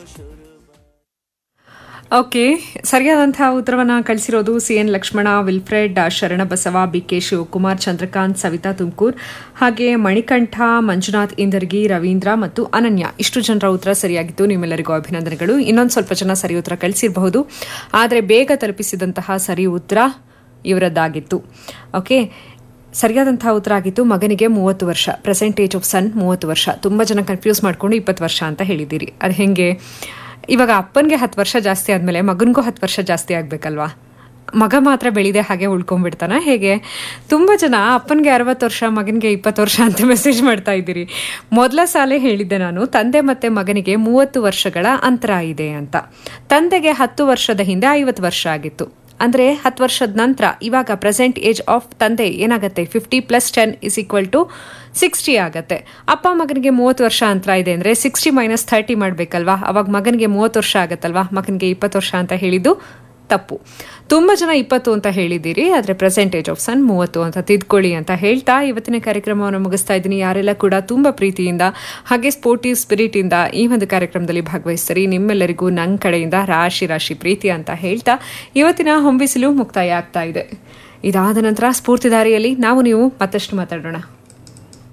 okay ಸರಿಯಾದಂತಹ ಉತ್ತರವನ್ನ ಕಳಿಸಿರೋದು C N Lakshmana Wilfred Sharanabasava B K Shivakumar Chandrakant Savita Tumkur ಹಾಗೆ ಮಣಿಕಂಠ ಮಂಜುನಾಥ್ ಇಂದರ್ಗಿ ರವೀಂದ್ರ ಮತ್ತು ಅನನ್ಯ ಇಷ್ಟು ಜನರ ಉತ್ತರ ಸರಿಯಾಗಿತ್ತು ನಿಮ್ಮೆಲ್ಲರಿಗೂ ಅಭಿನಂದನೆಗಳು ಇನ್ನೊಂದು ಸ್ವಲ್ಪ ಜನ ಸರಿ ಉತ್ತರ ಕಳಿಸಿರಬಹುದು ಆದರೆ ಬೇಗ ತಲುಪಿಸಿದಂತಹ ಸರಿ ಉತ್ತರ ಇವರದ್ದಾಗಿತ್ತು ಓಕೆ ಸರಿಯಾದಂತಹ ಉತ್ತರ ಆಗಿತ್ತು ಮಗನಿಗೆ ಮೂವತ್ತು ವರ್ಷ ಪ್ರೆಸೆಂಟ್ ಏಜ್ ಆಫ್ ಸನ್ ಮೂವತ್ತು ವರ್ಷ ತುಂಬ ಜನ ಕನ್ಫ್ಯೂಸ್ ಮಾಡ್ಕೊಂಡು ಇಪ್ಪತ್ತು ವರ್ಷ ಅಂತ ಹೇಳಿದ್ದೀರಿ ಅದು ಹೆಂಗೆ ಇವಾಗ ಅಪ್ಪನಿಗೆ ಹತ್ತು ವರ್ಷ ಜಾಸ್ತಿ ಆದಮೇಲೆ ಮಗನಿಗೂ ಹತ್ತು ವರ್ಷ ಜಾಸ್ತಿ ಆಗಬೇಕಲ್ವಾ ಮಗ ಮಾತ್ರ ಬೆಳೆದೆ ಹಾಗೆ ಉಳ್ಕೊಂಡ್ಬಿಡ್ತಾನ ಹೇಗೆ ತುಂಬ ಜನ ಅಪ್ಪನಿಗೆ ಅರವತ್ತು ವರ್ಷ ಮಗನಿಗೆ ಇಪ್ಪತ್ತು ವರ್ಷ ಅಂತ ಮೆಸೇಜ್ ಮಾಡ್ತಾ ಇದ್ದೀರಿ ಮೊದಲ ಸಾಲೆ ಹೇಳಿದ್ದೆ ನಾನು ತಂದೆ ಮತ್ತೆ ಮಗನಿಗೆ ಮೂವತ್ತು ವರ್ಷಗಳ ಅಂತರ ಇದೆ ಅಂತ ತಂದೆಗೆ ಹತ್ತು ವರ್ಷದ ಹಿಂದೆ ಐವತ್ತು ವರ್ಷ ಆಗಿತ್ತು ಅಂದ್ರೆ ಹತ್ತು ವರ್ಷದ ನಂತರ ಇವಾಗ ಪ್ರೆಸೆಂಟ್ ಏಜ್ ಆಫ್ ತಂದೆ ಏನಾಗುತ್ತೆ fifty plus ten is equal to sixty ಆಗುತ್ತೆ ಅಪ್ಪ ಮಗನಿಗೆ ಮೂವತ್ತು ವರ್ಷ ಅಂತರ ಇದೆ ಅಂದ್ರೆ ಸಿಕ್ಸ್ಟಿ ಮೈನಸ್ ಥರ್ಟಿ ಮಾಡಬೇಕಲ್ವಾ ಅವಾಗ ಮಗನಿಗೆ ಮೂವತ್ತು ವರ್ಷ ಆಗುತ್ತಲ್ವಾ ಮಗನಿಗೆ ಇಪ್ಪತ್ತು ವರ್ಷ ಅಂತ ಹೇಳಿದ್ದು ತಪ್ಪು ತುಂಬ ಜನ ಇಪ್ಪತ್ತು ಅಂತ ಹೇಳಿದ್ದೀರಿ ಆದರೆ ಪ್ರೆಸೆಂಟ್ ಏಜ್ ಆಫ್ ಸನ್ ಮೂವತ್ತು ಅಂತ ತಿದ್ಕೊಳ್ಳಿ ಅಂತ ಹೇಳ್ತಾ ಇವತ್ತಿನ ಕಾರ್ಯಕ್ರಮವನ್ನು ಮುಗಿಸ್ತಾ ಇದ್ದೀನಿ ಯಾರೆಲ್ಲ ಕೂಡ ತುಂಬ ಪ್ರೀತಿಯಿಂದ ಹಾಗೆ ಸ್ಪೋರ್ಟಿವ್ ಸ್ಪಿರಿಟಿಂದ ಈ ಒಂದು ಕಾರ್ಯಕ್ರಮದಲ್ಲಿ ಭಾಗವಹಿಸ್ತಾರೆ ನಿಮ್ಮೆಲ್ಲರಿಗೂ ನನ್ನ ಕಡೆಯಿಂದ ರಾಶಿ ರಾಶಿ ಪ್ರೀತಿ ಅಂತ ಹೇಳ್ತಾ ಇವತ್ತಿನ ಹೊಂಬಿಸಿಲು ಮುಕ್ತಾಯ ಆಗ್ತಾ ಇದೆ ಇದಾದ ನಂತರ ಸ್ಫೂರ್ತಿದಾರಿಯಲ್ಲಿ ನಾವು ನೀವು ಮತ್ತಷ್ಟು ಮಾತಾಡೋಣ